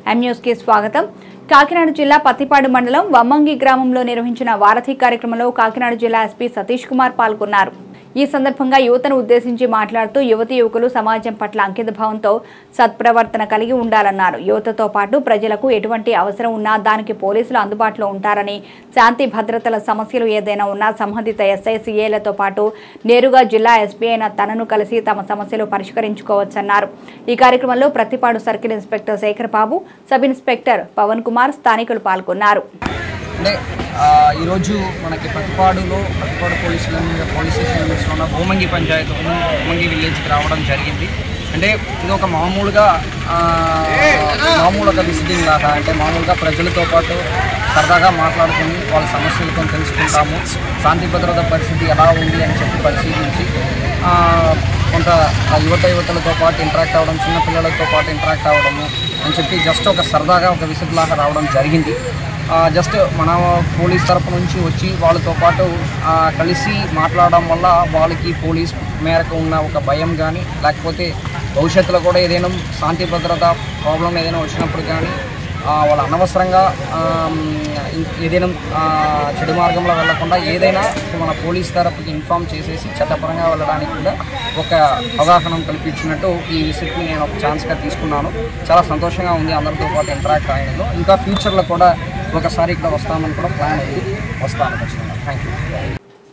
ఎం న్యూస్కి స్వాగతం కాకినాడ జిల్లా పత్తిపాడు మండలం వమ్మంగి గ్రామంలో నిర్వహించిన వారధి కార్యక్రమంలో కాకినాడ జిల్లా ఎస్పీ సతీష్ కుమార్ పాల్గొన్నారు ఈ సందర్భంగా యువతను ఉద్దేశించి మాట్లాడుతూ యువతి యువకులు సమాజం పట్ల అంకితభావంతో సత్ప్రవర్తన కలిగి ఉండాలన్నారు యువతతో పాటు ప్రజలకు ఎటువంటి అవసరం ఉన్నా దానికి పోలీసులు అందుబాటులో ఉంటారని శాంతి భద్రతల సమస్యలు ఏదైనా ఉన్నా సంబంధిత ఎస్ఐ సిఏలతో పాటు నేరుగా జిల్లా ఎస్పీ అయిన తనను కలిసి తమ సమస్యలు పరిష్కరించుకోవచ్చన్నారు ఈ కార్యక్రమంలో Prathipadu circle inspector Shekhar Babu sub inspector Pavan Kumar స్థానికులు పాల్గొన్నారు అంటే ఆ, ఈరోజు మనకి ప్రతిపాడులో Prathipadu police station police station లిమిట్స్లో ఉన్న భూమంగి పంచాయతీ భూమంగి విలేజ్కి రావడం జరిగింది అంటే ఇది ఒక మామూలుగా ఆ, మామూలు ఒక విజిటింగ్ లాగా అంటే మామూలుగా ప్రజలతో పాటు సరదాగా మాట్లాడుకుని వాళ్ళ సమస్యలతో తెలుసుకుంటాము శాంతి భద్రత పరిస్థితి ఎలా ఉంది అని చెప్పి పరిశీలించి ఆ, కొంత ఆ యువత యువతలతో పాటు ఇంటరాక్ట్ అవ్వడం చిన్నపిల్లలతో పాటు ఇంటరాక్ట్ అవ్వడము అని చెప్పి జస్ట్ ఒక సరదాగా ఒక విజిట్ లాగా రావడం జరిగింది ఆ, జస్ట్ మన పోలీస్ తరపు నుంచి వచ్చి వాళ్ళతో పాటు ఆ, కలిసి మాట్లాడడం వల్ల వాళ్ళకి పోలీస్ మేరకు ఉన్న ఒక భయం కానీ లేకపోతే భవిష్యత్తులో కూడా ఏదైనా శాంతి భద్రత ప్రాబ్లం ఏదైనా వచ్చినప్పుడు కానీ ఆ, వాళ్ళు అనవసరంగా ఆ, ఇం- ఏదైనా ఆ, చెడు మార్గంలో వెళ్లకుండా ఏదైనా మన పోలీస్ తరపుకి ఇన్ఫామ్ చేసేసి చట్టపరంగా వెళ్ళడానికి కూడా ఒక అవగాహన కల్పించినట్టు ఈ విజిట్ని నేను ఒక ఛాన్స్గా తీసుకున్నాను చాలా సంతోషంగా ఉంది అందరితో పాటు ఇంటరాక్ట్ అయ్యడంలో ఇంకా ఫ్యూచర్లో కూడా ఒకసారి ఇక్కడ వస్తామని కూడా ప్లాన్ ఉంది వస్తాను ఖచ్చితంగా థ్యాంక్ యూ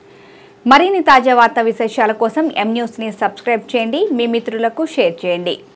మరిన్ని తాజా వార్తా విశేషాల కోసం ఎం న్యూస్ని సబ్స్క్రైబ్ చేయండి మీ మిత్రులకు షేర్ చేయండి